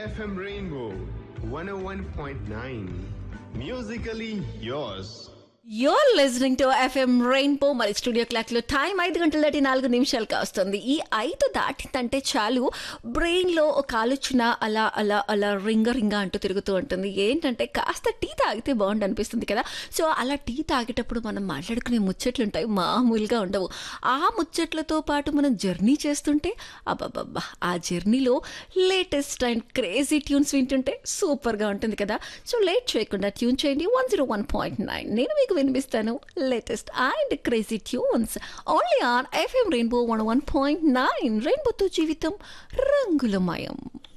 FM Rainbow 101.9. Musically yours. Your listening to FM rainbow మరి studio clock లో time ఐదు గంటల దాటి నాలుగు నిమిషాలు కాస్తుంది ఈ ఐదు దాటిందంటే చాలు బ్రెయిన్ లో ఒక ఆలోచన అలా అలా అలా రింగ రింగ అంటూ తిరుగుతూ ఉంటుంది ఏంటంటే కాస్త టీ తాగితే బాగుండు అనిపిస్తుంది కదా సో అలా టీ తాగేటప్పుడు మనం మాట్లాడుకునే ముచ్చట్లు ఉంటాయి మామూలుగా ఉండవు ఆ ముచ్చట్లతో పాటు మనం జర్నీ చేస్తుంటే అబ్బాబ్బా ఆ జర్నీలో లేటెస్ట్ అండ్ క్రేజీ ట్యూన్స్ వింటుంటే సూపర్గా ఉంటుంది కదా సో లేట్ చేయకుండా ట్యూన్ చేయండి one zero one point nine నేను మీకు వినిపిస్తాను latest and crazy tunes only on FM rainbow one one point nine రెయిన్బోతో జీవితం రంగులమయం